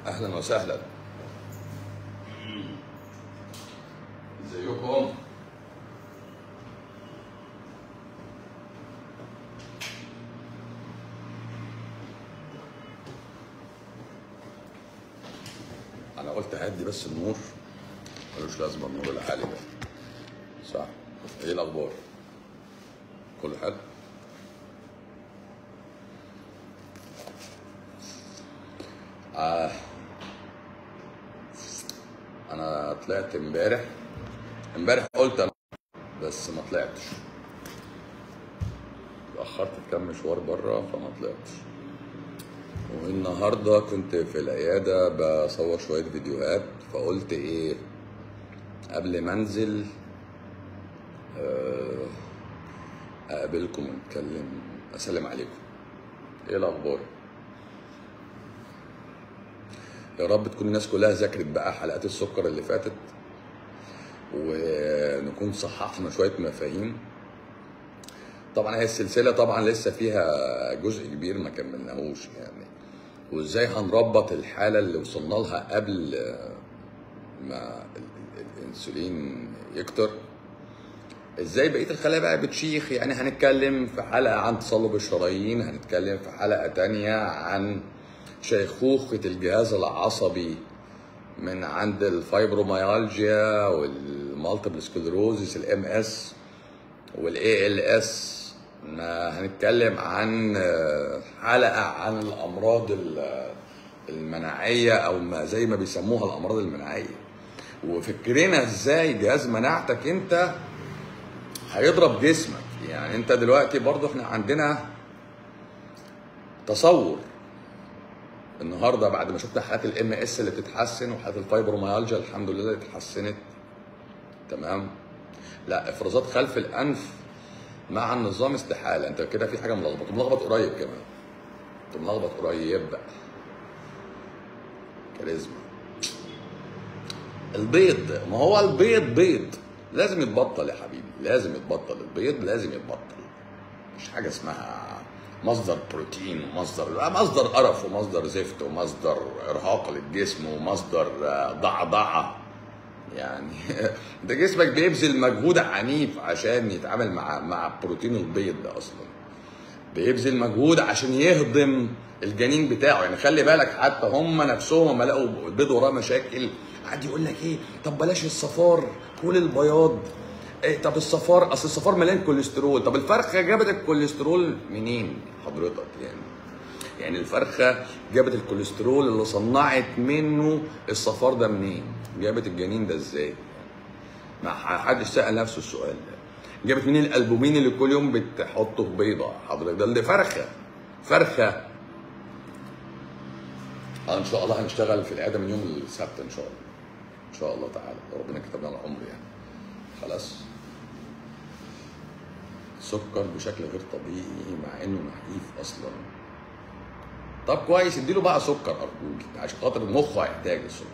اهلا وسهلا ازيكم انا قلت هدي بس النور ملوش لازمه النور العالي ده صح ايه الاخبار كله حلو آه. انا طلعت امبارح امبارح قلت انا بس ما طلعتش اتاخرت في كام مشوار بره فما طلعتش والنهارده كنت في العياده بصور شويه فيديوهات فقلت ايه قبل ما انزل آه، اقابلكم ونتكلم اسلم عليكم ايه الاخبار يا رب تكون الناس كلها ذاكرت بقى حلقات السكر اللي فاتت ونكون صححنا شويه مفاهيم طبعا هي السلسله طبعا لسه فيها جزء كبير ما كملناهوش يعني وازاي هنربط الحاله اللي وصلنا لها قبل ما ال- ال- الانسولين يكتر ازاي بقيه الخلايا بقى بتشيخ يعني هنتكلم في حلقه عن تصلب الشرايين هنتكلم في حلقه تانية عن شيخوخه الجهاز العصبي من عند الفايبروميالجيا والمالتيبل سكلروزس الام اس والاي ال اس هنتكلم عن آه، حلقه عن الامراض ال- المناعيه او ما زي ما بيسموها الامراض المناعيه وفكرنا ازاي جهاز مناعتك انت هيضرب جسمك يعني انت دلوقتي برضو احنا عندنا تصور النهارده بعد ما شفنا حالات الام اس اللي بتتحسن وحالات الفايبروميالجيا الحمد لله اللي اتحسنت تمام لا افرازات خلف الانف مع النظام استحاله انت كده في حاجه ملخبط ملخبط قريب كمان انت ملخبط قريب بقى كاريزما البيض ما هو البيض بيض لازم يتبطل يا حبيبي لازم يتبطل البيض لازم يتبطل مش حاجه اسمها مصدر بروتين ومصدر لا مصدر قرف ومصدر زفت ومصدر ارهاق للجسم ومصدر آه، ضعضعه يعني ده جسمك بيبذل مجهود عنيف عشان يتعامل مع مع بروتين البيض ده اصلا بيبذل مجهود عشان يهضم الجنين بتاعه يعني خلي بالك حتى هم نفسهم لما لقوا البيض وراه مشاكل قعد يقول لك ايه طب بلاش الصفار كل البياض إيه طب الصفار اصل الصفار مليان كوليسترول طب الفرخه جابت الكوليسترول منين حضرتك يعني يعني الفرخه جابت الكوليسترول اللي صنعت منه الصفار ده منين جابت الجنين ده ازاي ما حدش سال نفسه السؤال ده جابت منين الالبومين اللي كل يوم بتحطه في بيضه حضرتك ده اللي فرخه فرخه آه ان شاء الله هنشتغل في العياده من يوم السبت ان شاء الله ان شاء الله تعالى لو ربنا كتب لنا العمر يعني خلاص سكر بشكل غير طبيعي مع انه نحيف اصلا طب كويس اديله بقى سكر ارجوك عشان خاطر مخه هيحتاج السكر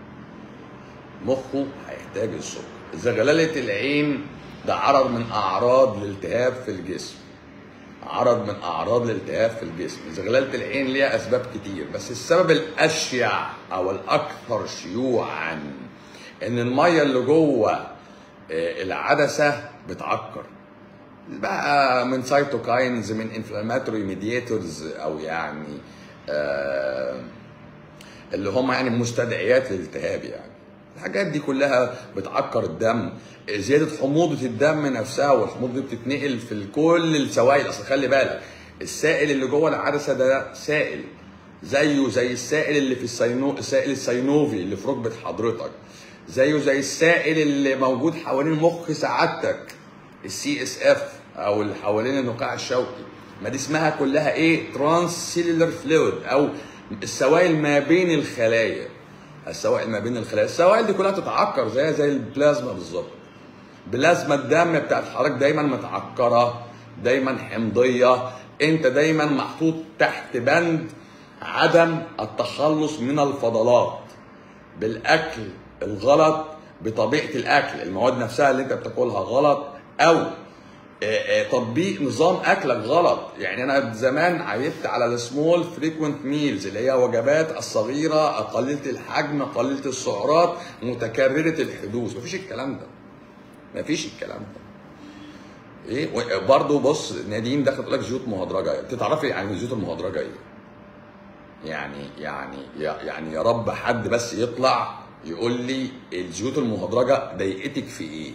مخه هيحتاج السكر زغلله العين ده عرض من اعراض الالتهاب في الجسم عرض من اعراض الالتهاب في الجسم زغلله العين ليها اسباب كتير بس السبب الاشيع او الاكثر شيوعا ان الميه اللي جوه آه، العدسه بتعكر بقى من سايتوكاينز من انفلاماتوري ميدياتورز او يعني آه اللي هم يعني مستدعيات للالتهاب يعني الحاجات دي كلها بتعكر الدم زياده حموضه الدم نفسها والحموضه دي بتتنقل في كل السوائل اصل خلي بالك السائل اللي جوه العدسه ده سائل زيه زي السائل اللي في السينو السائل السينوفي اللي في ركبه حضرتك زيه زي السائل اللي موجود حوالين مخ سعادتك السي اس اف او اللي حوالين النقاع الشوكي ما دي اسمها كلها ايه ترانس سيلولر فلويد او السوائل ما بين الخلايا السوائل ما بين الخلايا السوائل دي كلها تتعكر زيها زي البلازما بالظبط بلازما الدم بتاعت حضرتك دايما متعكره دايما حمضيه انت دايما محطوط تحت بند عدم التخلص من الفضلات بالاكل الغلط بطبيعه الاكل المواد نفسها اللي انت بتاكلها غلط او آه، آه، تطبيق نظام اكلك غلط يعني انا زمان عيبت على السمول فريكوينت ميلز اللي هي وجبات الصغيره قليله الحجم قليله السعرات متكرره الحدوث مفيش الكلام ده مفيش الكلام ده ايه برضه بص نادين دخلت تقول لك زيوت مهدرجه انت تعرفي يعني الزيوت المهدرجه ايه يعني يعني يا- يعني يا رب حد بس يطلع يقول لي الزيوت المهدرجه ضايقتك في ايه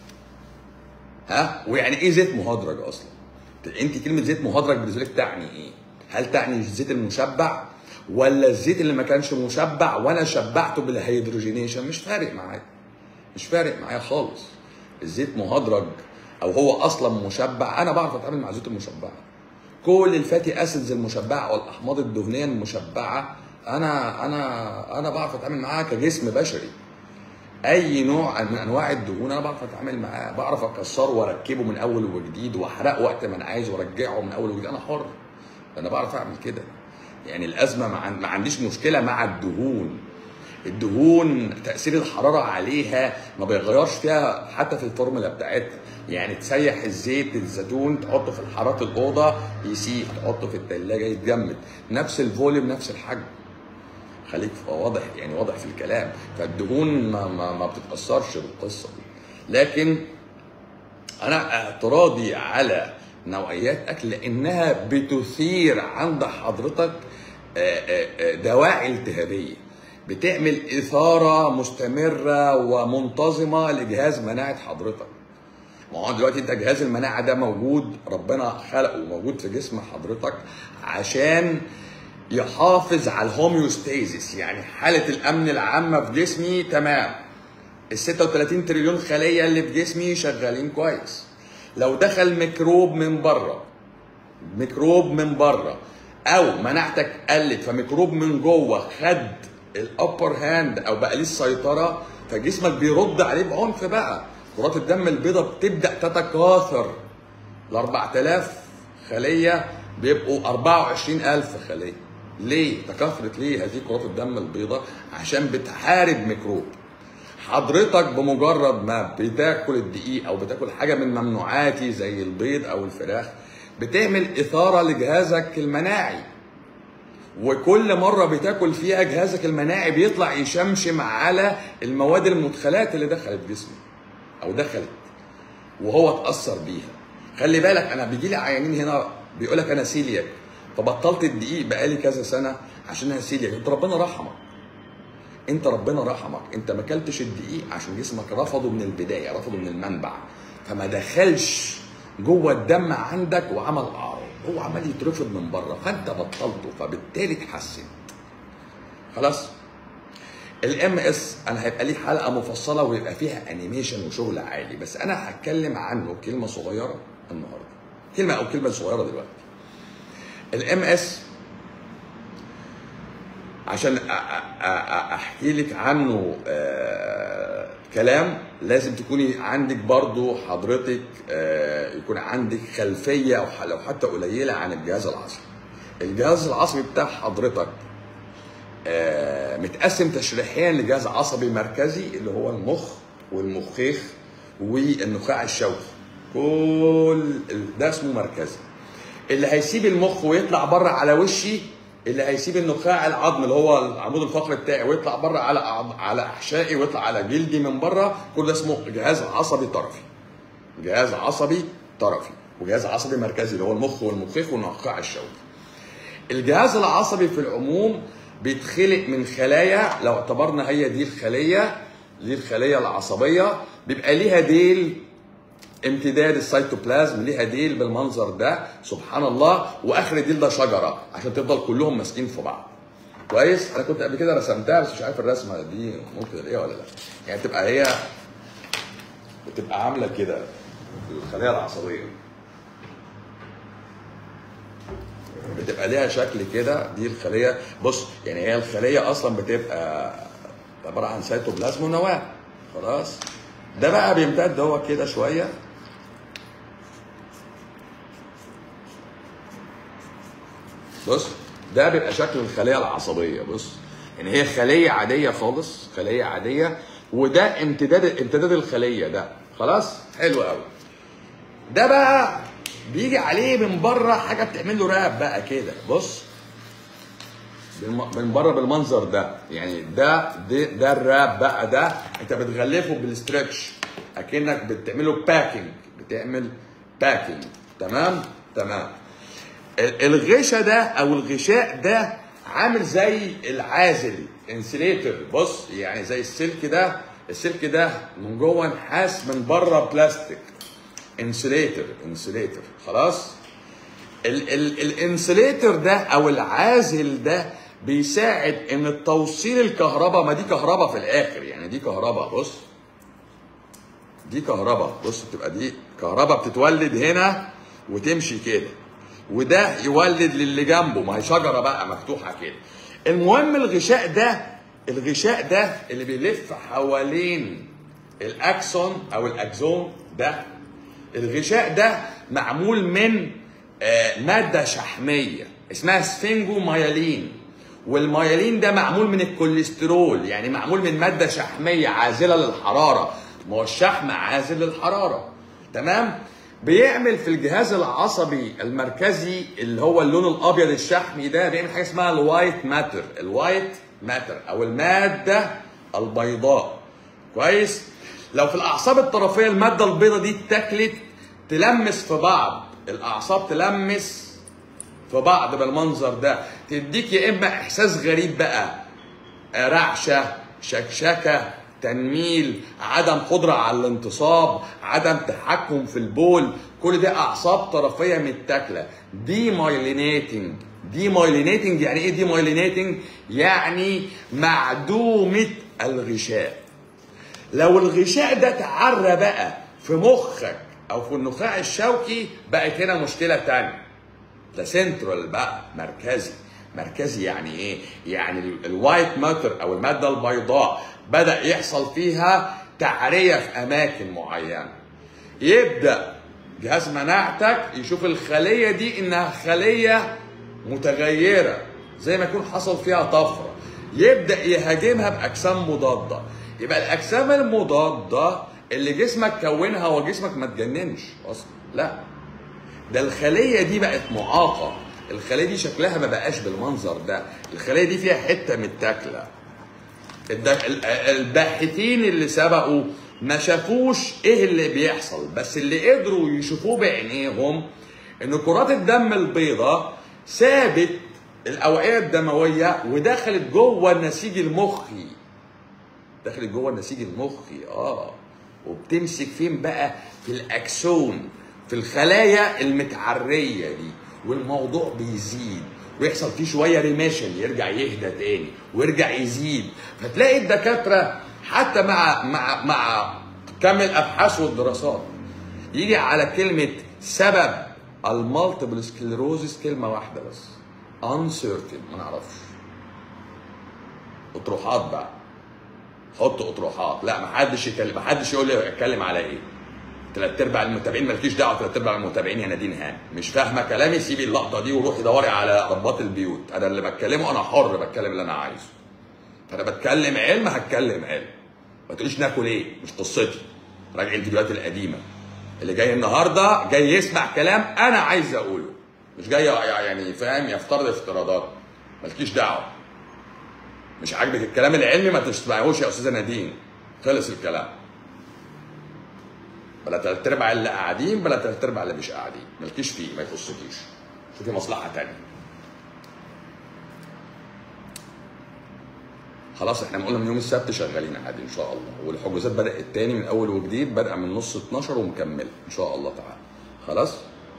ها ويعني ايه زيت مهدرج اصلا انت كلمه زيت مهدرج بالنسبه لك تعني ايه هل تعني الزيت المشبع ولا الزيت اللي ما كانش مشبع وانا شبعته بالهيدروجينيشن مش فارق معايا مش فارق معايا خالص الزيت مهدرج او هو اصلا مشبع انا بعرف اتعامل مع الزيوت المشبعه كل الفاتي اسيدز المشبعه والاحماض الدهنيه المشبعه انا انا انا بعرف اتعامل معاها كجسم بشري اي نوع من انواع الدهون انا بعرف اتعامل معاه بعرف اكسره واركبه من اول وجديد واحرقه وقت ما انا عايز وارجعه من اول وجديد انا حر انا بعرف اعمل كده يعني الازمه ما, عن... ما عنديش مشكله مع الدهون الدهون تاثير الحراره عليها ما بيغيرش فيها حتى في الفورمولا بتاعتها يعني تسيح الزيت الزيتون تحطه في حراره الاوضه يسيح تحطه في الثلاجه يتجمد نفس الفوليوم نفس الحجم خليك واضح يعني واضح في الكلام فالدهون ما, ما, ما بتتاثرش بالقصه دي لكن انا اعتراضي على نوعيات اكل لانها بتثير عند حضرتك آه، آه، آه، دواعي التهابيه بتعمل اثاره مستمره ومنتظمه لجهاز مناعه حضرتك ما هو دلوقتي انت جهاز المناعه ده موجود ربنا خلقه موجود في جسم حضرتك عشان يحافظ على الهوميوستاسيس يعني حاله الامن العامه في جسمي تمام ال 36 تريليون خليه اللي في جسمي شغالين كويس لو دخل ميكروب من بره ميكروب من بره او مناعتك قلت فميكروب من جوه خد الابر هاند او بقى ليه السيطره فجسمك بيرد عليه بعنف بقى كرات الدم البيضاء بتبدا تتكاثر ال 4000 خليه بيبقوا 24000 خليه ليه تكاثرت ليه هذه كرات الدم البيضاء عشان بتحارب ميكروب حضرتك بمجرد ما بتاكل الدقيق او بتاكل حاجه من ممنوعاتي زي البيض او الفراخ بتعمل اثاره لجهازك المناعي وكل مره بتاكل فيها جهازك المناعي بيطلع يشمشم على المواد المدخلات اللي دخلت جسمه او دخلت وهو اتاثر بيها خلي بالك انا بيجي لي عيانين هنا بيقول لك انا سيلياك فبطلت الدقيق بقالي كذا سنه عشان انا سيلياك انت ربنا رحمك انت ربنا رحمك انت ما اكلتش الدقيق عشان جسمك رفضه من البدايه رفضه من المنبع فما دخلش جوه الدم عندك وعمل اعراض هو عمال يترفض من بره فانت بطلته فبالتالي اتحسن خلاص الام اس انا هيبقى ليه حلقه مفصله ويبقى فيها انيميشن وشغل عالي بس انا هتكلم عنه كلمه صغيره النهارده كلمه او كلمه صغيره دلوقتي الام اس عشان أ- أ- أ- احكي لك عنه آه، كلام لازم تكوني عندك برضو حضرتك آه، يكون عندك خلفيه او ح- لو حتى قليله عن الجهاز العصبي الجهاز العصبي بتاع حضرتك آه، متقسم تشريحيا لجهاز عصبي مركزي اللي هو المخ والمخيخ والنخاع الشوكي كل ال- ده اسمه مركزي اللي هيسيب المخ ويطلع بره على وشي اللي هيسيب النخاع العظم اللي هو العمود الفقري بتاعي ويطلع بره على أعض- على احشائي ويطلع على جلدي من بره كل ده اسمه جهاز عصبي طرفي جهاز عصبي طرفي وجهاز عصبي مركزي اللي هو المخ والمخيخ والنخاع الشوكي الجهاز العصبي في العموم بيتخلق من خلايا لو اعتبرنا هي دي الخليه دي الخليه العصبيه بيبقى ليها ديل امتداد السيتوبلازم ليها ديل بالمنظر ده سبحان الله واخر ديل ده شجره عشان تفضل كلهم ماسكين في بعض كويس انا كنت قبل كده رسمتها بس مش عارف الرسمه دي ممكن الاقيها ولا لا يعني تبقى هي بتبقى عامله كده الخليه العصبيه بتبقى ليها شكل كده دي الخليه بص يعني هي الخليه اصلا بتبقى عباره عن سيتوبلازم ونواه خلاص ده بقى بيمتد هو كده شويه بص ده بيبقى شكل الخليه العصبيه بص يعني هي خليه عاديه خالص خليه عاديه وده امتداد امتداد الخليه ده خلاص حلو قوي ده بقى بيجي عليه من بره حاجه بتعمل له راب بقى كده بص بالم- من بره بالمنظر ده يعني ده ده, ده الراب بقى ده انت بتغلفه بالستريتش اكنك بتعمله باكينج بتعمل باكينج تمام تمام ال- الغشا ده او الغشاء ده عامل زي العازل انسليتر بص يعني زي السلك ده السلك ده من جوه نحاس من بره بلاستيك انسليتر انسليتر خلاص ال ال الانسليتر ده او العازل ده بيساعد ان التوصيل الكهرباء ما دي كهرباء في الاخر يعني دي كهرباء بص دي كهرباء بص بتبقى دي كهرباء بتتولد هنا وتمشي كده وده يولد للي جنبه ما هي شجره بقى مفتوحه كده المهم الغشاء ده الغشاء ده اللي بيلف حوالين الاكسون او الاكزون ده الغشاء ده معمول من آه، ماده شحميه اسمها سفنجو مايلين والمايلين ده معمول من الكوليسترول يعني معمول من ماده شحميه عازله للحراره ما هو الشحم عازل للحراره تمام بيعمل في الجهاز العصبي المركزي اللي هو اللون الابيض الشحمي ده بيعمل حاجه اسمها الوايت ماتر الوايت ماتر او الماده البيضاء كويس لو في الاعصاب الطرفيه الماده البيضاء دي اتاكلت تلمس في بعض الاعصاب تلمس في بعض بالمنظر ده تديك يا اما احساس غريب بقى رعشه شكشكه تنميل عدم قدره على الانتصاب عدم تحكم في البول كل ده اعصاب طرفيه متاكله دي مايلينيتنج دي مايلينيتنج يعني ايه دي مايلينيتنج يعني معدومه الغشاء لو الغشاء ده تعرى بقى في مخك او في النخاع الشوكي بقت هنا مشكله تانية ده سنترال بقى مركزي مركزي يعني ايه يعني ال- الوايت ماتر او الماده البيضاء بدا يحصل فيها تعريه في اماكن معينه يبدا جهاز مناعتك يشوف الخليه دي انها خليه متغيره زي ما يكون حصل فيها طفره يبدا يهاجمها باجسام مضاده يبقى الاجسام المضاده اللي جسمك كونها وجسمك ما تجننش اصلا لا ده الخليه دي بقت معاقه الخليه دي شكلها ما بقاش بالمنظر ده الخليه دي فيها حته متاكله الد- ال- الباحثين اللي سبقوا ما شافوش ايه اللي بيحصل بس اللي قدروا يشوفوه بعينيهم ان كرات الدم البيضاء سابت الاوعيه الدمويه ودخلت جوه النسيج المخي دخلت جوه النسيج المخي اه وبتمسك فين بقى في الاكسون في الخلايا المتعريه دي والموضوع بيزيد ويحصل فيه شويه ريميشن يرجع يهدى تاني ويرجع يزيد فتلاقي الدكاتره حتى مع مع مع كم الابحاث والدراسات يجي على كلمه سبب المالتيبل سكليروزس كلمه واحده بس uncertain ما نعرفش اطروحات بقى حط اطروحات لا ما حدش يكلم ما حدش يقول لي اتكلم على ايه ثلاث ارباع المتابعين مالكيش دعوه ثلاث ارباع المتابعين يا نادين هان مش فاهمه كلامي سيبي اللقطه دي وروحي دوري على رباط البيوت انا اللي بتكلمه انا حر بتكلم اللي انا عايزه فانا بتكلم علم هتكلم علم ما تقوليش ناكل ايه مش قصتي راجع الفيديوهات القديمه اللي جاي النهارده جاي يسمع كلام انا عايز اقوله مش جاي يعني فاهم يفترض افتراضات مالكيش دعوه مش عاجبك الكلام العلمي ما تسمعوش يا استاذه نادين خلص الكلام بلا تلات ارباع اللي قاعدين بلا تلات ارباع اللي مش قاعدين مالكيش فيه ما يخصكيش شوفي مصلحه تانية خلاص احنا قلنا من يوم السبت شغالين عادي ان شاء الله والحجوزات بدات تاني من اول وجديد بادئه من نص 12 ومكمله ان شاء الله تعالى خلاص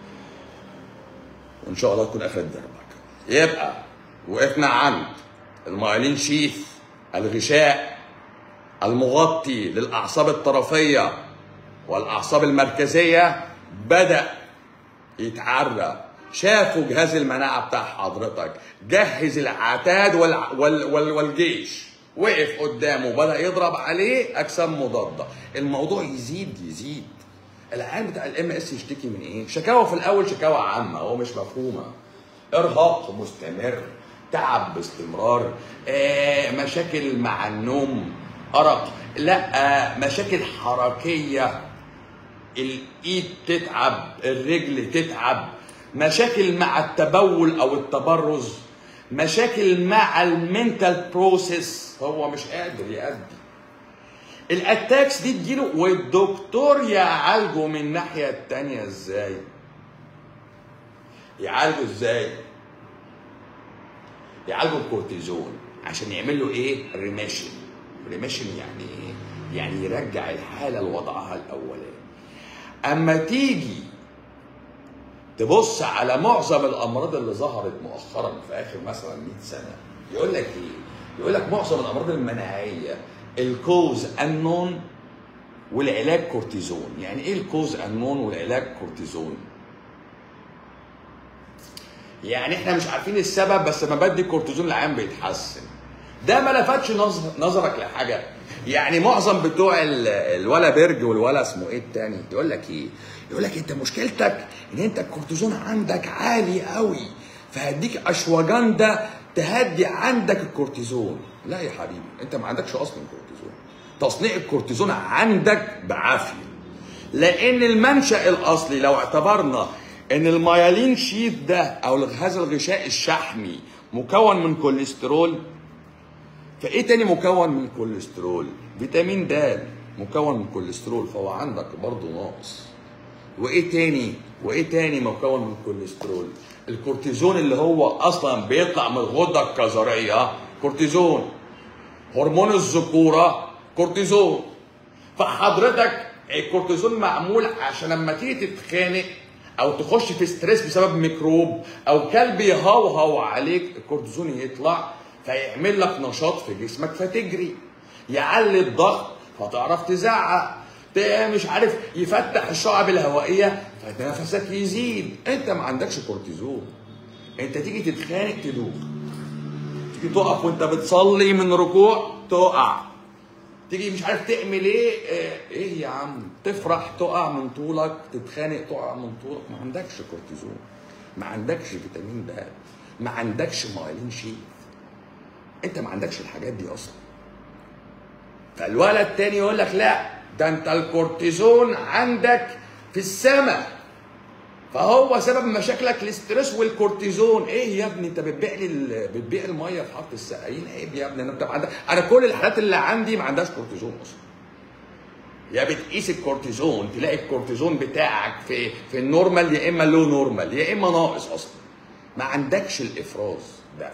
وان شاء الله تكون اخرت دربك يبقى وقفنا عند المايلين شيث الغشاء المغطي للاعصاب الطرفيه والاعصاب المركزيه بدا يتعرى شافوا جهاز المناعه بتاع حضرتك جهز العتاد والع... وال... وال... والجيش وقف قدامه بدا يضرب عليه اجسام مضاده الموضوع يزيد يزيد العيان بتاع الام اس يشتكي من ايه شكاوى في الاول شكاوى عامه هو مش مفهومه ارهاق مستمر تعب باستمرار آه مشاكل مع النوم ارق لا آه مشاكل حركيه الايد تتعب الرجل تتعب مشاكل مع التبول او التبرز مشاكل مع المنتال بروسيس هو مش قادر يأدي الاتاكس دي تجيله والدكتور يعالجه من الناحيه التانيه ازاي يعالجه ازاي يعالجه بكورتيزون عشان يعمل له ايه ريميشن ريميشن يعني ايه يعني يرجع الحاله لوضعها الاولاني اما تيجي تبص على معظم الامراض اللي ظهرت مؤخرا في اخر مثلا 100 سنه يقول لك ايه يقول لك معظم الامراض المناعيه الكوز انون والعلاج كورتيزون يعني ايه الكوز انون والعلاج كورتيزون يعني احنا مش عارفين السبب بس لما بدي كورتيزون العيان بيتحسن ده ما لفتش نظر نظرك لحاجه يعني معظم بتوع ال- الولا بيرج والولا اسمه ايه التاني يقول لك ايه يقول لك انت مشكلتك ان انت الكورتيزون عندك عالي قوي فهديك اشواجندا تهدي عندك الكورتيزون لا يا حبيبي انت ما عندكش اصلا كورتيزون تصنيع الكورتيزون عندك بعافيه لان المنشا الاصلي لو اعتبرنا ان الميالين شيت ده او هذا الغشاء الشحمي مكون من كوليسترول فايه تاني مكون من كوليسترول فيتامين د مكون من كوليسترول فهو عندك برضه ناقص وايه تاني وايه تاني مكون من كوليسترول الكورتيزون اللي هو اصلا بيطلع من الغده الكظريه كورتيزون هرمون الذكوره كورتيزون فحضرتك الكورتيزون معمول عشان لما تيجي تتخانق او تخش في ستريس بسبب ميكروب او كلب يهوهو عليك الكورتيزون يطلع فيعمل لك نشاط في جسمك فتجري يعلي الضغط فتعرف تزعق ت- مش عارف يفتح الشعب الهوائيه فنفسك يزيد انت ما عندكش كورتيزون انت تيجي تتخانق تدوخ تيجي تقف وانت بتصلي من ركوع تقع تيجي مش عارف تعمل ايه اه، ايه يا عم تفرح تقع من طولك تتخانق تقع من طولك ما عندكش كورتيزون ما عندكش فيتامين د ما عندكش مايلين شيت انت ما عندكش الحاجات دي اصلا فالولد التاني يقول لك لا ده انت الكورتيزون عندك في السماء فهو سبب مشاكلك الاسترس والكورتيزون ايه يا ابني انت بتبيع لي ال- بتبيع الميه في حاره السقايين عيب يا ابني انا بتبقى عندك انا كل الحالات اللي عندي ما عندهاش كورتيزون اصلا يا بتقيس الكورتيزون تلاقي الكورتيزون بتاعك في في النورمال يا اما لو نورمال يا اما ناقص اصلا ما عندكش الافراز ده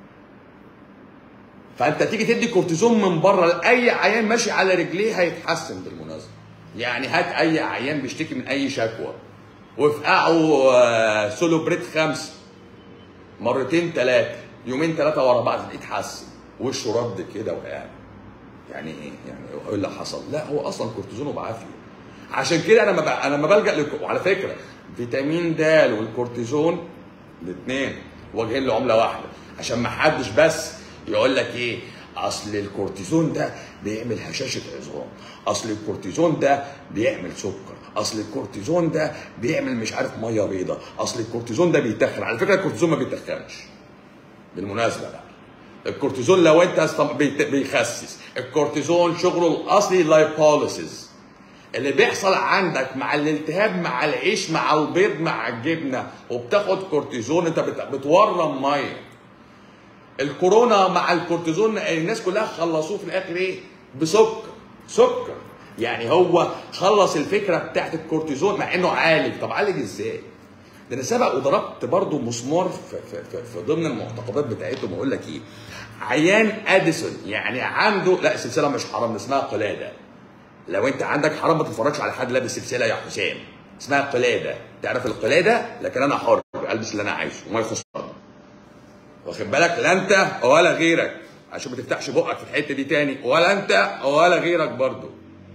فانت تيجي تدي كورتيزون من بره لاي عيان ماشي على رجليه هيتحسن بالمناسبه يعني هات اي عيان بيشتكي من اي شكوى وافقعوا آه، سولوبريت خمسه مرتين ثلاثه يومين ثلاثه ورا بعض تلاقيه اتحسن وشه رد كده وقاعد يعني ايه يعني ايه اللي حصل لا هو اصلا كورتيزونه بعافيه عشان كده انا ما ب... انا لما بلجا لك... وعلى فكره فيتامين د والكورتيزون الاثنين وجهين لعمله واحده عشان ما حدش بس يقول لك ايه اصل الكورتيزون ده بيعمل هشاشه عظام اصل الكورتيزون ده بيعمل سكر اصل الكورتيزون ده بيعمل مش عارف ميه بيضاء اصل الكورتيزون ده بيتخن على فكره الكورتيزون ما بيتخنش بالمناسبه بقى الكورتيزون لو انت استم- بيت- بيخسس الكورتيزون شغله الاصلي لايبوليسيس اللي بيحصل عندك مع الالتهاب مع العيش مع البيض مع الجبنه وبتاخد كورتيزون انت بت- بتورم ميه الكورونا مع الكورتيزون الناس كلها خلصوه في الاخر ايه بسكر سكر يعني هو خلص الفكره بتاعت الكورتيزون مع انه عالج طب عالج ازاي ده انا سبق وضربت برضو مسمار في, في, في, في ضمن المعتقدات بتاعتهم اقول لك ايه عيان اديسون يعني عنده لا السلسله مش حرام اسمها قلاده لو انت عندك حرام ما تتفرجش على حد لابس سلسله يا حسام اسمها قلاده تعرف القلاده لكن انا حر البس اللي انا عايزه وما يخصني واخد بالك لا انت ولا غيرك عشان ما تفتحش بقك في الحته دي تاني ولا انت ولا غيرك برضو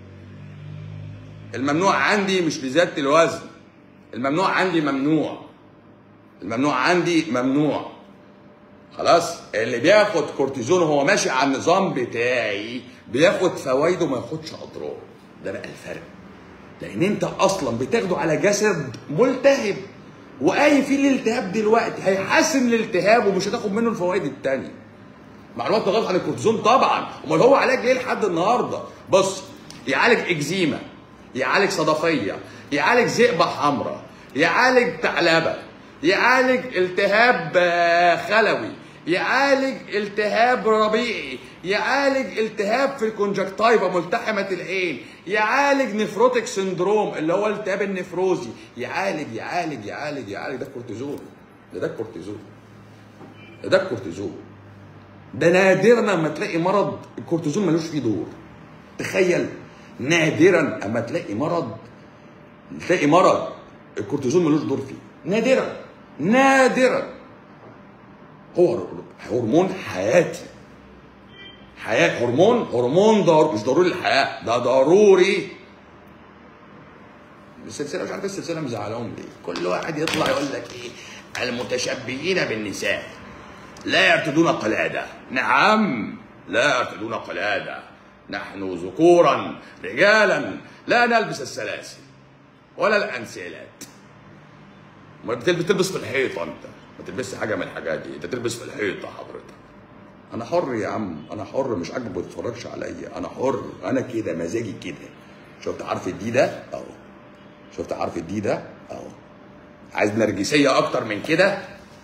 الممنوع عندي مش لزياده الوزن الممنوع عندي ممنوع الممنوع عندي ممنوع خلاص اللي بياخد كورتيزون وهو ماشي على النظام بتاعي بياخد فوائده وما ياخدش اضرار ده بقى الفرق لان انت اصلا بتاخده على جسد ملتهب واي فيه الالتهاب دلوقتي هيحسن الالتهاب ومش هتاخد منه الفوائد التانية معلومات غلط عن الكورتيزون طبعا امال هو علاج ليه لحد النهارده بص يعالج اكزيما يعالج صدفيه يعالج ذئبه حمراء يعالج ثعلبه يعالج التهاب آه، خلوي يعالج التهاب ربيعي يعالج التهاب في الكونجكتيفا ملتحمه العين يعالج نفروتيك سندروم اللي هو الالتهاب النفروزي يعالج يعالج يعالج يعالج ده الكورتيزون ده ده الكورتيزون ده ده الكورتيزون ده نادرا لما تلاقي مرض الكورتيزون ملوش فيه دور تخيل نادرا اما تلاقي مرض تلاقي مرض الكورتيزون ملوش دور فيه نادرا نادرا هو هرمون حياتي حياه هرمون هرمون ضر... مش ضروري للحياه ده ضروري السلسله مش عارف السلسله مزعلاهم ليه كل واحد يطلع يقول لك ايه المتشبهين بالنساء لا يرتدون قلاده نعم لا يرتدون قلاده نحن ذكورا رجالا لا نلبس السلاسل ولا الانسيلات ما بتلبس تلبس في الحيطه انت ما تلبسش حاجه من الحاجات دي انت تلبس في الحيطه حضرتك انا حر يا عم انا حر مش عاجبك ما تتفرجش عليا انا حر انا كده مزاجي كده شفت حرف الدي ده اهو شفت حرف الدي ده اهو عايز نرجسيه اكتر من كده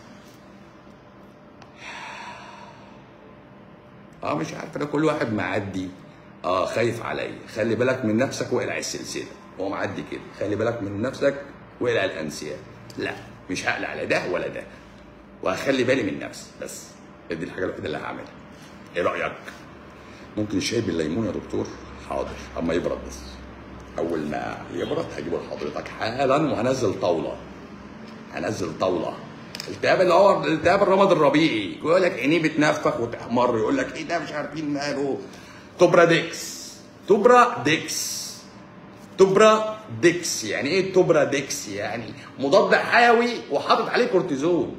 اه مش عارف انا كل واحد معدي اه خايف عليا خلي بالك من نفسك واقلع السلسله هو معدي كده خلي بالك من نفسك واقلع الانسياب لا مش هقلع لا ده ولا ده وهخلي بالي من نفسي بس دي الحاجه الوحيده اللي هعملها ايه رايك ممكن الشاي بالليمون يا دكتور حاضر اما يبرد بس اول ما يبرد هجيبه لحضرتك حالا وهنزل طاوله هنزل طاوله التهاب اللي هو التهاب الرمد الربيعي يقول لك عينيه بتنفخ وتحمر يقول لك ايه ده مش عارفين ماله توبرا ديكس توبرا ديكس توبرا ديكس يعني ايه توبرا ديكس يعني مضاد حيوي وحاطط عليه كورتيزون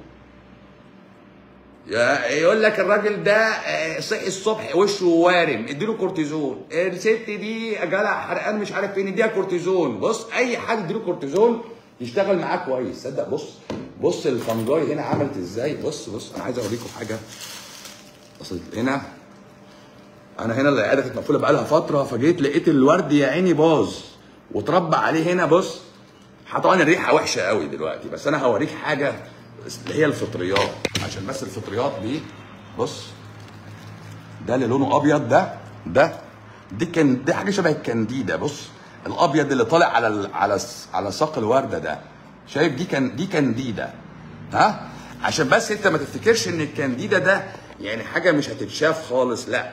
يا- يقول لك الراجل ده آه، صحي الصبح وشه وارم اديله كورتيزون الست دي جالها حرقان مش عارف فين اديها كورتيزون بص اي حد اديله كورتيزون يشتغل معاه كويس صدق بص بص الفنجاي هنا عملت ازاي بص بص انا عايز اوريكم حاجه اصل هنا انا هنا العياده كانت مقفوله بقالها فتره فجيت لقيت الورد يا عيني باظ وتربى عليه هنا بص طبعا الريحه وحشه قوي دلوقتي بس انا هوريك حاجه اللي هي الفطريات عشان بس الفطريات دي بص ده اللي لونه ابيض ده ده دي كان دي حاجه شبه الكانديدا بص الابيض اللي طالع على ال... على الس- على ساق الورده ده شايف دي كان دي كانديدا ها عشان بس انت ما تفتكرش ان الكانديدا ده يعني حاجه مش هتتشاف خالص لا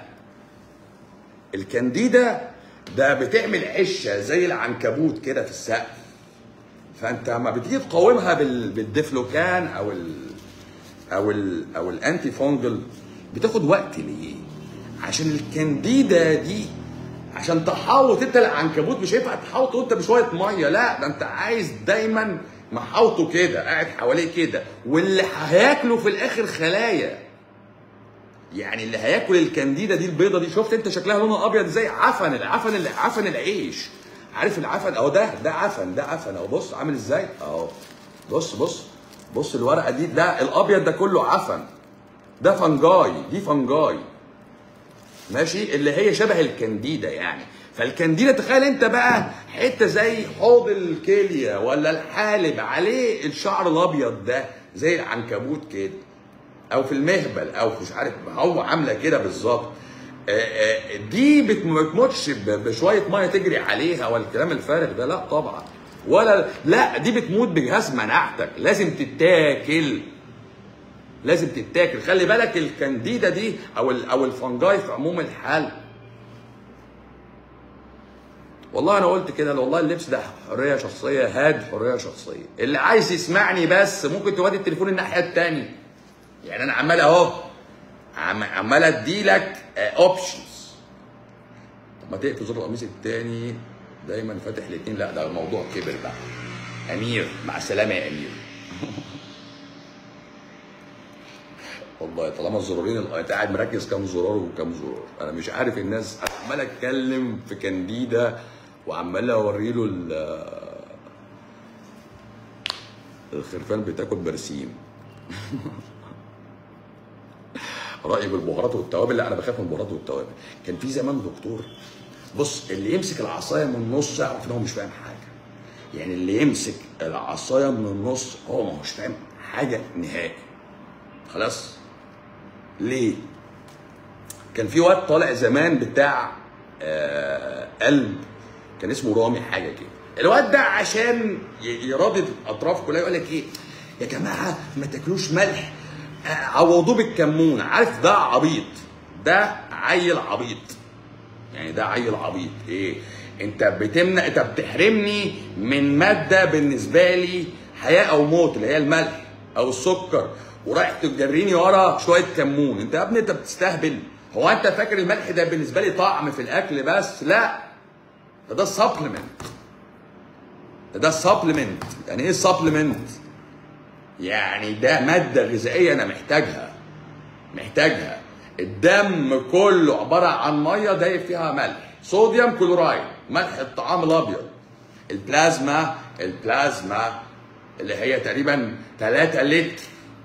الكانديدا ده بتعمل عشه زي العنكبوت كده في السقف فانت لما بتيجي تقاومها بال... بالديفلوكان او ال... او ال... او الانتي فونجل بتاخد وقت ليه؟ عشان الكانديدا دي عشان تحاوط انت العنكبوت مش هينفع تحاوطه انت بشويه ميه لا ده انت عايز دايما محاوطه كده قاعد حواليه كده واللي هياكله في الاخر خلايا يعني اللي هياكل الكانديدا دي البيضه دي شفت انت شكلها لونها ابيض زي عفن العفن اللي عفن العيش عارف العفن اهو ده ده عفن ده عفن اهو بص عامل ازاي اهو بص بص بص الورقه دي ده الابيض ده كله عفن ده فنجاي دي فنجاي ماشي اللي هي شبه الكانديدا يعني فالكانديدا تخيل انت بقى حته زي حوض الكليه ولا الحالب عليه الشعر الابيض ده زي العنكبوت كده او في المهبل او مش عارف هو عامله كده بالظبط آه، آه، دي بت- ما بتموتش ب- بشويه ميه تجري عليها ولا الكلام الفارغ ده لا طبعا ولا لا دي بتموت بجهاز مناعتك لازم تتاكل لازم تتاكل خلي بالك الكانديدا دي او ال- او الفنجاي في عموم الحال والله انا قلت كده والله اللبس ده حريه شخصيه هاد حريه شخصيه اللي عايز يسمعني بس ممكن تودي التليفون الناحيه التانية يعني انا عمال اهو عم- عمال ادي لك اوبشنز طب ما تقفل زر القميص التاني دايما فاتح الاثنين لا ده الموضوع كبر بقى امير مع السلامه يا امير والله طالما الزرارين انت قاعد مركز كام زرار وكام زرار انا مش عارف الناس عمال اتكلم في كانديدا وعمال اوري له ال- الخرفان بتاكل برسيم رايي بالبهارات والتوابل لا انا بخاف من البهارات والتوابل كان في زمان دكتور بص اللي يمسك العصايه من النص يعرف ان هو مش فاهم حاجه يعني اللي يمسك العصايه من النص هو ما هوش فاهم حاجه نهائي خلاص ليه كان في واد طالع زمان بتاع آه قلب كان اسمه رامي حاجه كده الواد ده عشان ي- يراضي الاطراف كلها يقول لك ايه يا جماعه ما تاكلوش ملح آه، عوضوه بالكمون عارف ده عبيط ده عيل عبيط يعني ده عيل عبيط ايه انت بتمنع انت بتحرمني من ماده بالنسبه لي حياه او موت اللي هي الملح او السكر ورايح تجريني ورا شويه كمون انت يا ابني انت بتستهبل هو انت فاكر الملح ده بالنسبه لي طعم في الاكل بس لا ده ده سبلمنت ده ده سبلمنت يعني ايه سبلمنت يعني ده ماده غذائيه انا محتاجها محتاجها الدم كله عباره عن ميه دايب فيها ملح صوديوم كلورايد ملح الطعام الابيض البلازما البلازما اللي هي تقريبا 3 لتر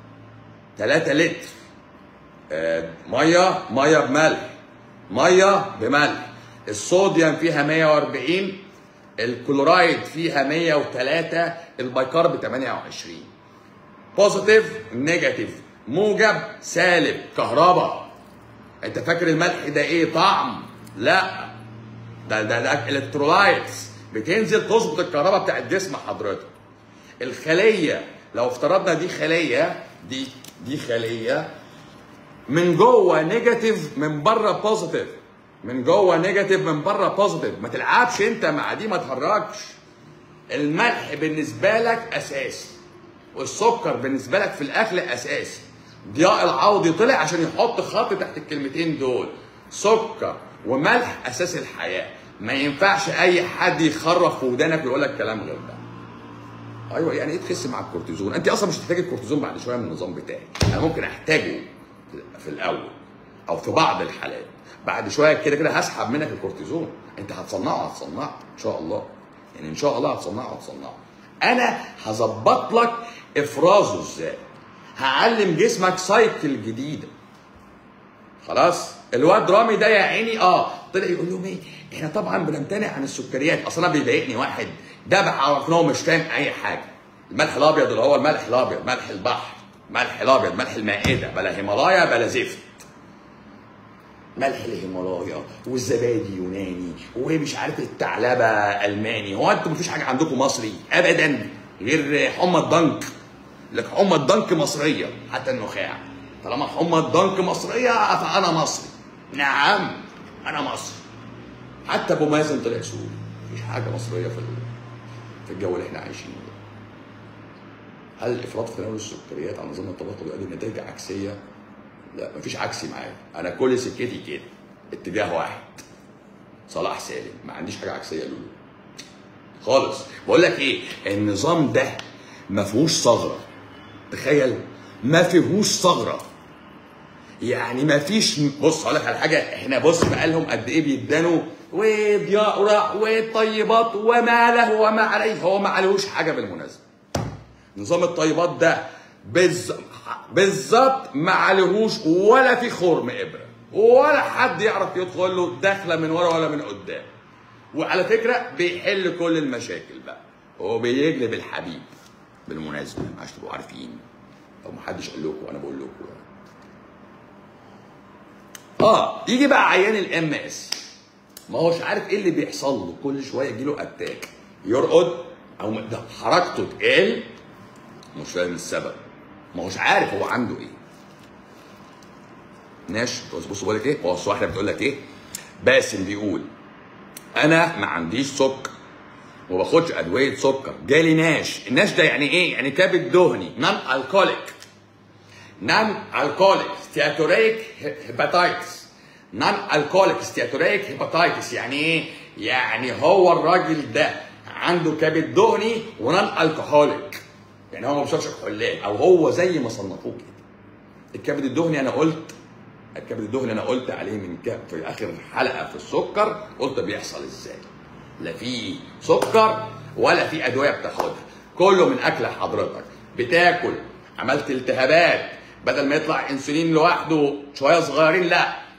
3 لتر آه، ميه ميه بملح ميه بملح الصوديوم فيها 140 الكلورايد فيها 103 البيكارب 28 بوزيتيف نيجاتيف موجب سالب كهرباء انت فاكر الملح ده ايه طعم لا ده ده ده الكترولايتس بتنزل تظبط الكهرباء بتاعت جسم حضرتك الخليه لو افترضنا دي خليه دي دي خليه من جوه نيجاتيف من بره بوزيتيف من جوه نيجاتيف من بره بوزيتيف ما تلعبش انت مع دي ما تهرجش الملح بالنسبه لك اساسي والسكر بالنسبه لك في الاكل اساسي ضياء العوضي طلع عشان يحط خط تحت الكلمتين دول سكر وملح اساس الحياه ما ينفعش اي حد يخرف في ودانك ويقول لك كلام غير ده ايوه يعني ايه تخس مع الكورتيزون انت اصلا مش هتحتاج الكورتيزون بعد شويه من النظام بتاعي انا ممكن احتاجه في الاول او في بعض الحالات بعد شويه كده كده هسحب منك الكورتيزون انت هتصنعه هتصنعه ان شاء الله يعني ان شاء الله هتصنعه هتصنعه انا هظبط لك افرازه ازاي هعلم جسمك سايكل جديده خلاص الواد رامي ده يا عيني اه طلع يقول لهم ايه احنا طبعا بنمتنع عن السكريات اصلا أنا بيضايقني واحد ده بعرف ان هو مش فاهم اي حاجه الملح الابيض اللي هو الملح الابيض ملح البحر ملح الابيض ملح المائده بلا هيمالايا بلا زفت ملح الهيمالايا والزبادي يوناني ومش عارف الثعلبه الماني هو انتوا مفيش حاجه عندكم مصري ابدا غير حمى الضنك لك حمى الضنك مصريه حتى النخاع طالما حمى الضنك مصريه فانا مصري نعم انا مصري حتى ابو مازن طلع سوري مفيش حاجه مصريه في ال- في الجو اللي احنا عايشينه ده هل الافراط في تناول السكريات على نظام الطبقه بيؤدي لنتائج عكسيه؟ لا مفيش عكسي معايا انا كل سكتي كده اتجاه واحد صلاح سالم ما عنديش حاجه عكسيه لولو خالص بقول لك ايه النظام ده ما فيهوش ثغره تخيل ما فيهوش ثغره يعني ما فيش بص هقول لك على حاجه احنا بص بقى لهم قد ايه بيدانوا وضياء ورع وطيبات وما له وما عليه هو ما عليهوش حاجه بالمناسبه نظام الطيبات ده بز... بالظبط ما عليهوش ولا في خرم ابره ولا حد يعرف يدخل له داخله من ورا ولا من قدام وعلى فكره بيحل كل المشاكل بقى هو بيجلب الحبيب بالمناسبه عشان تبقوا عارفين لو محدش قال لكم انا بقول لكم يعني. اه يجي بقى عيان الام اس ما هوش عارف ايه اللي بيحصل له كل شويه يجي له اتاك يرقد او ده حركته تقل مش فاهم السبب ما هوش عارف هو عنده ايه ماشي بص بص بقول لك ايه هو واحده بتقول لك ايه باسم بيقول انا ما عنديش سكر وما باخدش ادويه سكر جالي ناش الناش ده يعني ايه يعني كبد دهني نون الكوليك نون الكوليك ستياتوريك هيباتايتس نون الكوليك ستياتوريك هيباتايتس يعني ايه يعني هو الراجل ده عنده كبد دهني ونون الكحوليك يعني هو ما بيشربش كحولات او هو زي ما صنفوه كده الكبد الدهني انا قلت الكبد الدهني انا قلت عليه من كام في اخر حلقه في السكر قلت بيحصل ازاي لا في سكر ولا في ادويه بتاخدها كله من اكل حضرتك بتاكل عملت التهابات بدل ما يطلع انسولين لوحده شويه صغيرين لا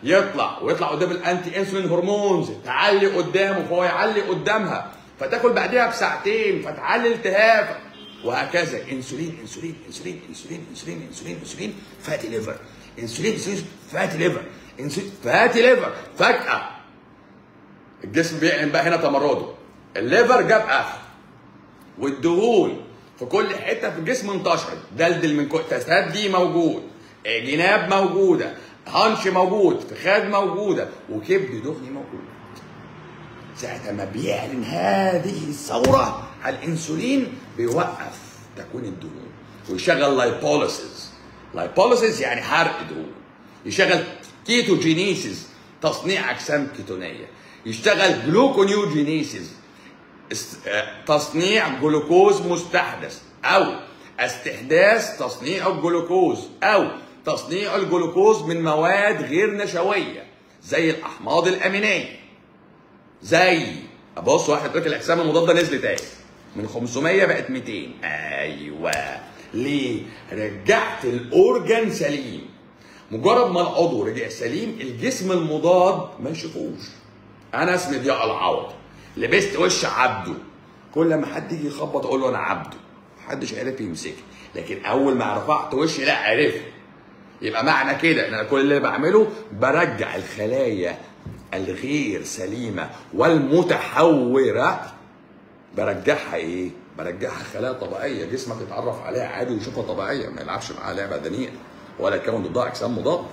يطلع ويطلع قدام الانتي انسولين هرمونز تعلي قدامه فهو يعلي قدامها فتاكل بعدها بساعتين فتعلي التهاب وهكذا انسولين انسولين انسولين انسولين انسولين انسولين انسولين فاتي ليفر انسولين انسولين فاتي ليفر انسولين فاتي ليفر فجاه الجسم بيعلن بقى هنا تمرده الليفر جاب اخر والدهون في كل حته في الجسم انتشرت دلدل من كل تسدي موجود جناب موجوده هانش موجود فخاد موجوده وكبد دهني موجود ساعة ما بيعلن هذه الثورة على الانسولين بيوقف تكوين الدهون ويشغل لايبوليسيس لايبوليسيس يعني حرق دهون يشغل كيتوجينيسيس تصنيع اجسام كيتونيه يشتغل جلوكونيوجينيسيس است- آه، تصنيع جلوكوز مستحدث او استحداث تصنيع الجلوكوز او تصنيع الجلوكوز من مواد غير نشويه زي الاحماض الامينيه زي بص واحد يقول لك الاجسام المضاده نزلت اهي من 500 بقت 200 ايوه ليه؟ رجعت الاورجان سليم مجرد ما العضو رجع سليم الجسم المضاد ما يشوفوش انا اسمي ضياء العوض لبست وش عبده كل ما حد يجي يخبط اقول له انا عبده محدش عرف يمسكني لكن اول ما رفعت وشي لا عرف يبقى معنى كده ان انا كل اللي بعمله برجع الخلايا الغير سليمه والمتحوره برجعها ايه؟ برجعها خلايا طبيعيه جسمك يتعرف عليها عادي ويشوفها طبيعيه ما يلعبش معاها لعبه دنيئه ولا يكون ضدها اجسام مضاده.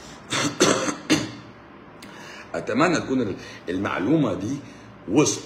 اتمنى تكون المعلومه دي وصل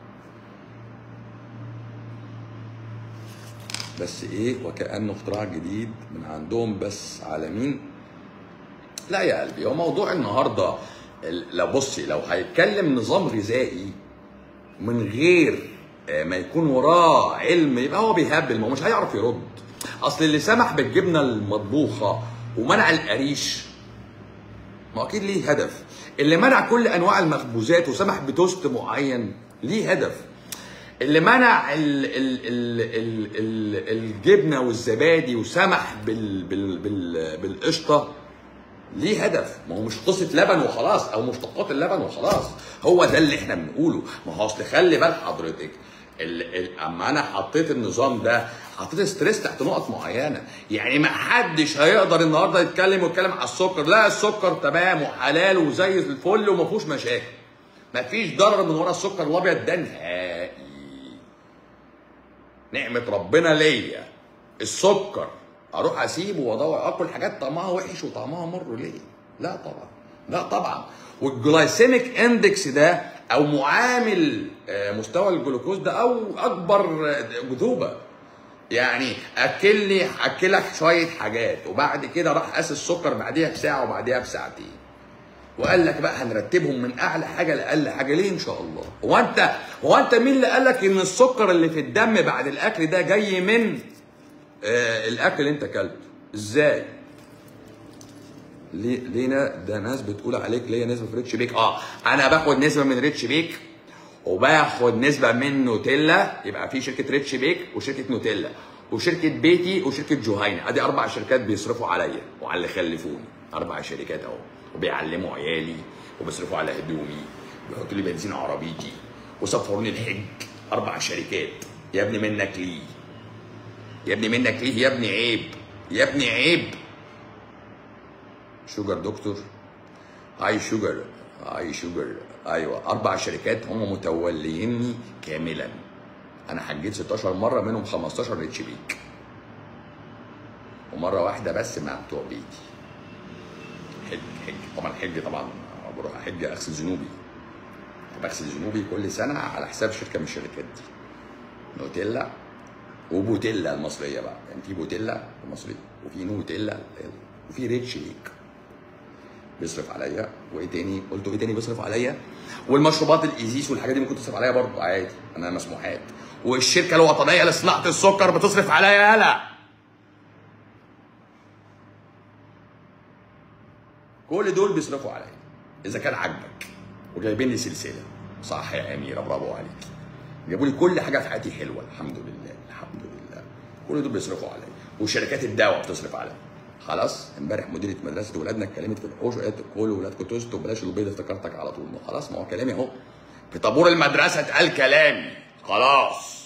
بس ايه وكانه اختراع جديد من عندهم بس على مين لا يا قلبي هو موضوع النهارده ال- لو بصي لو هيتكلم نظام غذائي من غير آه، ما يكون وراه علم يبقى هو بيهبل ما هو مش هيعرف يرد اصل اللي سمح بالجبنه المطبوخه ومنع القريش ما اكيد ليه هدف اللي منع كل انواع المخبوزات وسمح بتوست معين ليه هدف اللي منع ال ال ال ال ال الجبنه والزبادي وسمح بال بال بال بالقشطه ليه هدف ما هو مش قصه لبن وخلاص او مشتقات اللبن وخلاص هو ده اللي احنا بنقوله ما هو اصل خلي بال حضرتك ال ال اما انا حطيت النظام ده حطيت ستريس تحت نقط معينه يعني ما حدش هيقدر النهارده يتكلم ويتكلم على السكر لا السكر تمام وحلال وزي الفل وما فيهوش مشاكل ما فيش ضرر من ورا السكر الابيض ده نهائي نعمه ربنا ليا السكر اروح اسيبه وادور اكل حاجات طعمها وحش وطعمها مر ليه؟ لا طبعا لا طبعا والجلايسيميك اندكس ده او معامل آه، مستوى الجلوكوز ده او اكبر آه، جذوبه يعني اكل لي اكلك شويه حاجات وبعد كده راح قاس السكر بعديها بساعه وبعديها بساعتين وقال لك بقى هنرتبهم من اعلى حاجه لاقل حاجه ليه ان شاء الله هو انت هو انت مين اللي قال لك ان السكر اللي في الدم بعد الاكل ده جاي من آه الاكل اللي انت اكلته ازاي ليه لينا ده ناس بتقول عليك ليا نسبه في ريتش بيك اه انا باخد نسبه من ريتش بيك وباخد نسبه من نوتيلا يبقى في شركه ريتش بيك وشركه نوتيلا وشركه بيتي وشركه جوهينا ادي اربع شركات بيصرفوا عليا وعلى اللي خلفوني اربع شركات اهو وبيعلموا عيالي وبيصرفوا على هدومي وبيحطوا لي بنزين عربيتي وسفروني الحج اربع شركات يا ابني منك ليه يا ابني منك ليه يا ابني عيب يا ابني عيب شوجر دكتور هاي شوجر هاي شوجر ايوه اربع شركات هم متوليني كاملا انا حجيت 16 مره منهم 15 ريتش بيك ومره واحده بس مع بتوع بيتي حج حج طبعا حج طبعا بروح احج اغسل ذنوبي بغسل ذنوبي كل سنه على حساب شركه من الشركات دي نوتيلا وبوتيلا المصريه بقى يعني في بوتيلا المصري وفي نوتيلا وفي ريتش بيك بيصرف عليا وايه تاني قلت ايه تاني بيصرف عليا والمشروبات الايزيس والحاجات دي ممكن تصرف عليا برضه عادي انا مسموحات والشركه الوطنيه لصناعه السكر بتصرف عليا يالا كل دول بيصرفوا عليا اذا كان عاجبك وجايبين لي سلسله صح يا اميره برافو عليك جابوا لي كل حاجه في حياتي حلوه الحمد لله الحمد لله كل دول بيصرفوا عليا وشركات الدواء بتصرف عليا خلاص امبارح مديره مدرسه ولادنا اتكلمت في الحوش وقالت كلوا ولادكم توستوا بلاش البيض افتكرتك على طول ما خلاص ما هو كلامي اهو في طابور المدرسه اتقال كلامي خلاص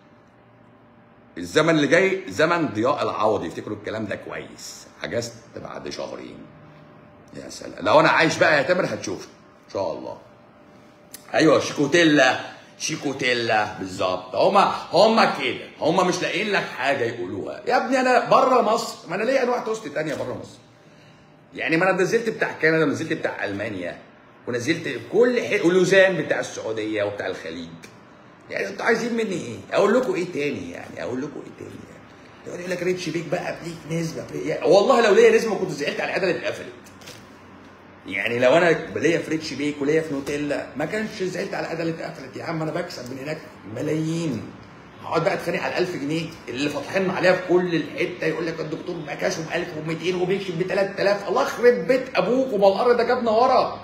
الزمن اللي جاي زمن ضياء العوضي يفتكروا الكلام ده كويس حجزت بعد شهرين يا سلام لو انا عايش بقى يا تامر هتشوف ان شاء الله ايوه شيكوتيلا شيكوتيلا بالظبط هما هما كده هما مش لاقيين لك حاجه يقولوها يا ابني انا بره مصر ما انا ليا انواع توست تانية بره مصر يعني ما انا نزلت بتاع كندا ونزلت بتاع المانيا ونزلت كل حته ولوزان بتاع السعوديه وبتاع الخليج يعني انتوا عايزين مني ايه؟ اقول لكم ايه تاني يعني اقول لكم ايه تاني يعني يقعد يقول لك ريتش بيك بقى ليك نسبه يعني والله لو ليا نسبه كنت زعلت على العياده اللي اتقفلت يعني لو انا ليا في ريتش بيك وليا في نوتيلا ما كانش زعلت على العياده اللي اتقفلت يا عم انا بكسب من هناك ملايين هقعد بقى اتخانق على 1000 جنيه اللي فاتحين عليها في كل الحته يقول لك الدكتور بقى كاشف ب 1200 وبيكشف ب 3000 الله يخرب بيت ابوك وما الارض ده جابنا ورا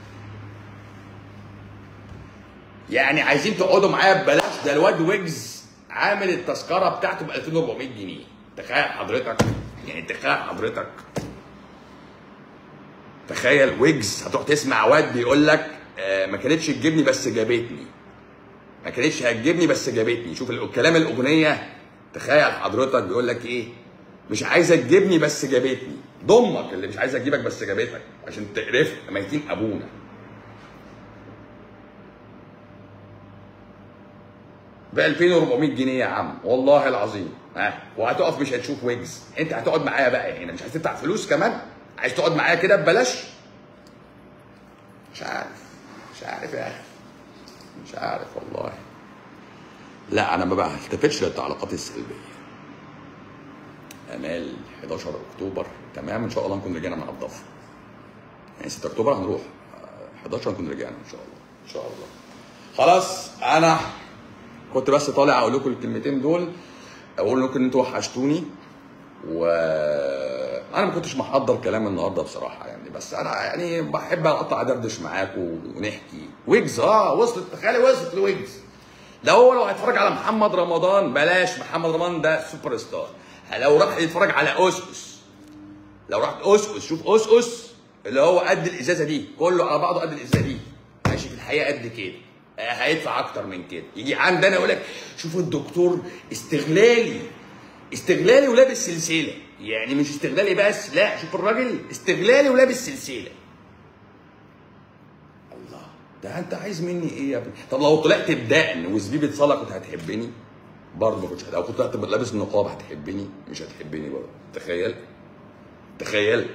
يعني عايزين تقعدوا معايا ببلاش ده الواد ويجز عامل التذكره بتاعته ب 2400 جنيه تخيل حضرتك يعني تخيل حضرتك تخيل ويجز هتروح تسمع واد بيقول لك آه ما كانتش تجيبني بس جابتني ما كانتش هتجيبني بس جابتني شوف الكلام الاغنيه تخيل حضرتك بيقول لك ايه مش عايزه تجيبني بس جابتني ضمك اللي مش عايزه تجيبك بس جابتك عشان تقرف ميتين ابونا ب 2400 جنيه يا عم والله العظيم ها وهتقف مش هتشوف ويجز انت هتقعد معايا بقى هنا مش عايز تدفع فلوس كمان عايز تقعد معايا كده ببلاش مش عارف مش عارف يا اخي مش عارف والله لا انا ما بلتفتش للتعليقات السلبيه امال 11 اكتوبر تمام ان شاء الله نكون رجعنا منظفه يعني 6 اكتوبر هنروح 11 نكون رجعنا ان شاء الله ان شاء الله خلاص انا كنت بس طالع اقول لكم الكلمتين دول اقول لكم ان انتوا وحشتوني و انا ما كنتش محضر كلام النهارده بصراحه يعني بس انا يعني بحب اقطع ادردش معاكم ونحكي ويجز اه وصلت تخيلي وصلت لويجز ده هو لو هيتفرج على محمد رمضان بلاش محمد رمضان ده سوبر ستار لو راح يتفرج على اوسوس لو راح اوسوس شوف اوسوس اللي هو قد الازازه دي كله على بعضه قد الازازه دي ماشي في الحقيقه قد كده هيدفع اكتر من كده يجي عندنا يقول لك شوف الدكتور استغلالي استغلالي ولابس سلسله يعني مش استغلالي بس لا شوف الراجل استغلالي ولابس سلسله الله ده انت عايز مني ايه يا ابني طب لو طلعت بدقن وزبيبه صلاه كنت هتحبني برضه ما كنتش لو كنت طلعت لابس النقاب هتحبني مش هتحبني برضه تخيل تخيل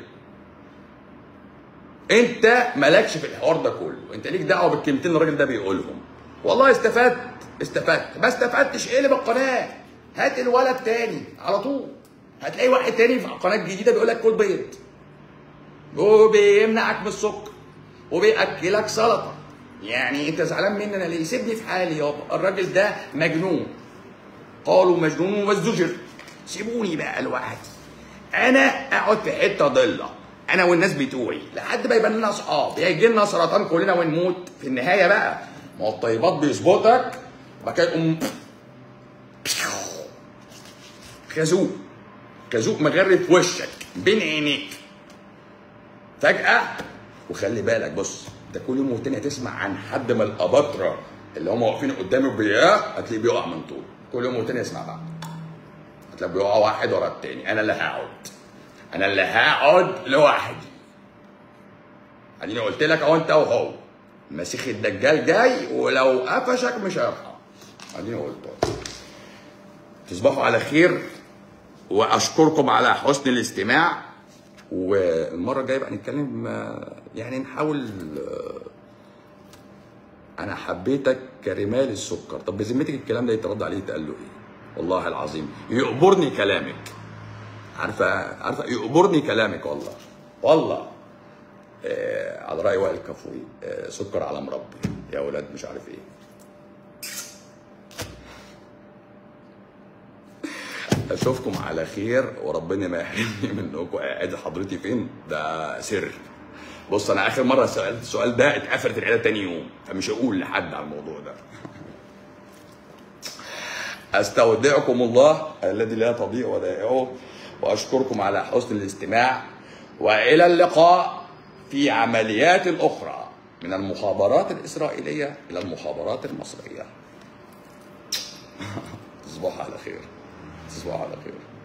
انت مالكش في الحوار ده كله انت ليك دعوه بالكلمتين اللي الراجل ده بيقولهم والله استفدت استفدت ما استفدتش اقلب القناه هات الولد تاني على طول هتلاقي واحد تاني في قناه جديده بيقول لك كل بيض وبيمنعك من السكر وبياكلك سلطه يعني انت زعلان مني انا ليه سيبني في حالي يابا الراجل ده مجنون قالوا مجنون وازدجر سيبوني بقى لوحدي انا اقعد في حته ضله انا والناس بتوعي لحد ما يبقى لنا اصحاب يجي لنا سرطان كلنا ونموت في النهايه بقى ما هو الطيبات بيظبطك وبعد كده يقوم خازوق خازوق مغرب في وشك بين عينيك فجأة وخلي بالك بص ده كل يوم والتاني هتسمع عن حد من الأباطرة اللي هم واقفين قدامي بياه هتلاقيه بيقع من طول كل يوم والتاني اسمع بقى هتلاقيه بيقع واحد ورا التاني أنا اللي هقعد أنا اللي هقعد لوحدي اديني قلت لك اهو انت وهو المسيح الدجال جاي ولو قفشك مش هيرحم اديني قلت تصبحوا على خير واشكركم على حسن الاستماع والمره الجايه بقى نتكلم يعني نحاول انا حبيتك كرمال السكر طب بذمتك الكلام ده يترد عليه يتقال له ايه والله العظيم يقبرني كلامك عارفه عارفه يقبرني كلامك والله والله آه على راي وائل كفوي آه سكر على مربي يا اولاد مش عارف ايه اشوفكم على خير وربنا ما يحرمني منكم قاعد حضرتي فين ده سر بص انا اخر مره سالت السؤال ده اتقفلت العياده تاني يوم فمش هقول لحد على الموضوع ده استودعكم الله الذي لا تضيع ودائعه واشكركم على حسن الاستماع والى اللقاء في عمليات اخرى من المخابرات الاسرائيليه الى المخابرات المصريه تصبحوا على خير تصبحوا على خير